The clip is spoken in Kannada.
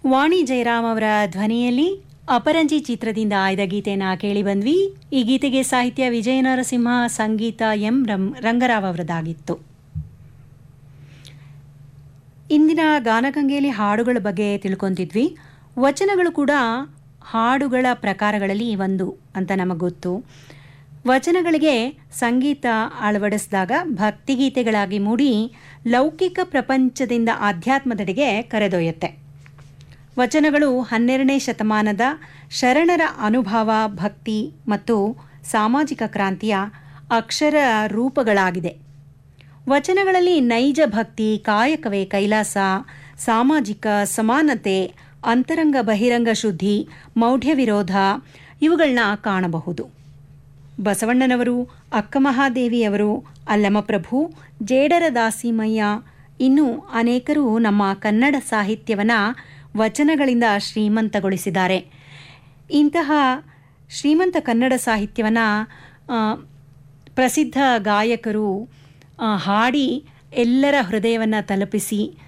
ವಾಣಿ ಜಯರಾಮ್ ಅವರ ಧ್ವನಿಯಲ್ಲಿ ಅಪರಂಜಿ ಚಿತ್ರದಿಂದ ಆಯ್ದ ಗೀತೆನ ಕೇಳಿ ಬಂದ್ವಿ ಈ ಗೀತೆಗೆ ಸಾಹಿತ್ಯ ವಿಜಯ ನರಸಿಂಹ ಸಂಗೀತ ಎಂ ರಂ ರಂಗರಾವ್ ಅವರದಾಗಿತ್ತು ಇಂದಿನ ಗಾನಗಂಗೆಯಲ್ಲಿ ಹಾಡುಗಳ ಬಗ್ಗೆ ತಿಳ್ಕೊಂತಿದ್ವಿ ವಚನಗಳು ಕೂಡ ಹಾಡುಗಳ ಪ್ರಕಾರಗಳಲ್ಲಿ ಒಂದು ಅಂತ ನಮಗೆ ಗೊತ್ತು ವಚನಗಳಿಗೆ ಸಂಗೀತ ಅಳವಡಿಸಿದಾಗ ಭಕ್ತಿಗೀತೆಗಳಾಗಿ ಮೂಡಿ ಲೌಕಿಕ ಪ್ರಪಂಚದಿಂದ ಆಧ್ಯಾತ್ಮದೆಡೆಗೆ ಕರೆದೊಯ್ಯುತ್ತೆ ವಚನಗಳು ಹನ್ನೆರಡನೇ ಶತಮಾನದ ಶರಣರ ಅನುಭವ ಭಕ್ತಿ ಮತ್ತು ಸಾಮಾಜಿಕ ಕ್ರಾಂತಿಯ ಅಕ್ಷರ ರೂಪಗಳಾಗಿದೆ ವಚನಗಳಲ್ಲಿ ನೈಜ ಭಕ್ತಿ ಕಾಯಕವೇ ಕೈಲಾಸ ಸಾಮಾಜಿಕ ಸಮಾನತೆ ಅಂತರಂಗ ಬಹಿರಂಗ ಶುದ್ಧಿ ಮೌಢ್ಯ ವಿರೋಧ ಇವುಗಳನ್ನ ಕಾಣಬಹುದು ಬಸವಣ್ಣನವರು ಅಕ್ಕಮಹಾದೇವಿಯವರು ಅಲ್ಲಮಪ್ರಭು ಜೇಡರ ದಾಸಿಮಯ್ಯ ಇನ್ನೂ ಅನೇಕರು ನಮ್ಮ ಕನ್ನಡ ಸಾಹಿತ್ಯವನ್ನು ವಚನಗಳಿಂದ ಶ್ರೀಮಂತಗೊಳಿಸಿದ್ದಾರೆ ಇಂತಹ ಶ್ರೀಮಂತ ಕನ್ನಡ ಸಾಹಿತ್ಯವನ್ನು ಪ್ರಸಿದ್ಧ ಗಾಯಕರು ಹಾಡಿ ಎಲ್ಲರ ಹೃದಯವನ್ನು ತಲುಪಿಸಿ